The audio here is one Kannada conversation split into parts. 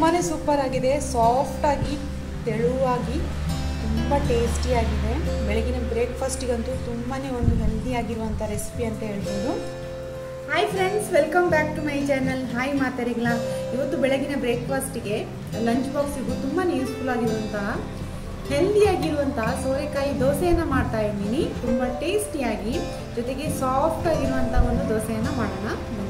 ತುಂಬಾ ಸೂಪರ್ ಆಗಿದೆ ಸಾಫ್ಟಾಗಿ ತೆಳುವಾಗಿ ತುಂಬ ಟೇಸ್ಟಿಯಾಗಿದೆ ಬೆಳಗಿನ ಬ್ರೇಕ್ಫಾಸ್ಟಿಗಂತೂ ತುಂಬಾ ಒಂದು ಹೆಲ್ದಿಯಾಗಿರುವಂಥ ರೆಸಿಪಿ ಅಂತ ಹೇಳ್ಬೋದು hi friends welcome back to my channel hi ಮಾತಾರಿಗಳ ಇವತ್ತು ಬೆಳಗಿನ ಬ್ರೇಕ್ಫಾಸ್ಟಿಗೆ ಲಂಚ್ ಬಾಕ್ಸಿಗೂ ತುಂಬಾ ಯೂಸ್ಫುಲ್ ಆಗಿರುವಂತಹ ಹೆಲ್ದಿಯಾಗಿರುವಂತಹ ಸೋರೆಕಾಯಿ ದೋಸೆಯನ್ನು ಮಾಡ್ತಾ ಇದ್ದೀನಿ ತುಂಬ ಟೇಸ್ಟಿಯಾಗಿ ಜೊತೆಗೆ ಸಾಫ್ಟ್ ಆಗಿರುವಂಥ ಒಂದು ದೋಸೆಯನ್ನು ಮಾಡೋಣ ಬನ್ನಿ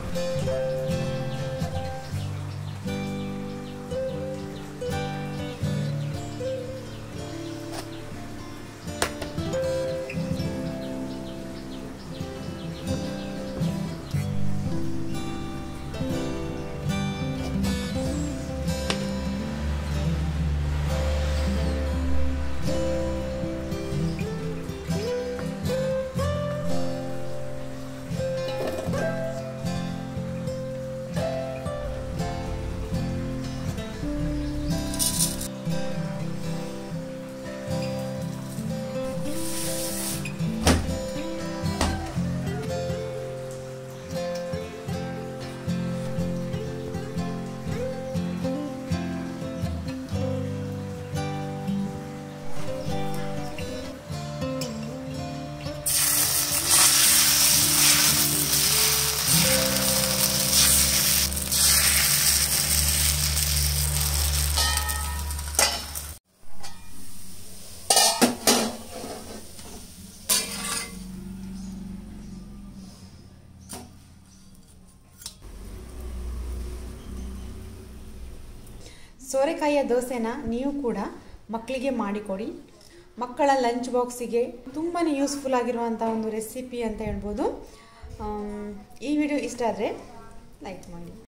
ಸೋರೆಕಾಯಿಯ ದೋಸೆನ ನೀವು ಕೂಡ ಮಕ್ಕಳಿಗೆ ಮಾಡಿಕೊಡಿ ಮಕ್ಕಳ ಲಂಚ್ ಬಾಕ್ಸಿಗೆ ತುಂಬಾ ಯೂಸ್ಫುಲ್ ಆಗಿರುವಂಥ ಒಂದು ರೆಸಿಪಿ ಅಂತ ಹೇಳ್ಬೋದು ಈ ವಿಡಿಯೋ ಇಷ್ಟ ಆದರೆ ಲೈಕ್ ಮಾಡಿ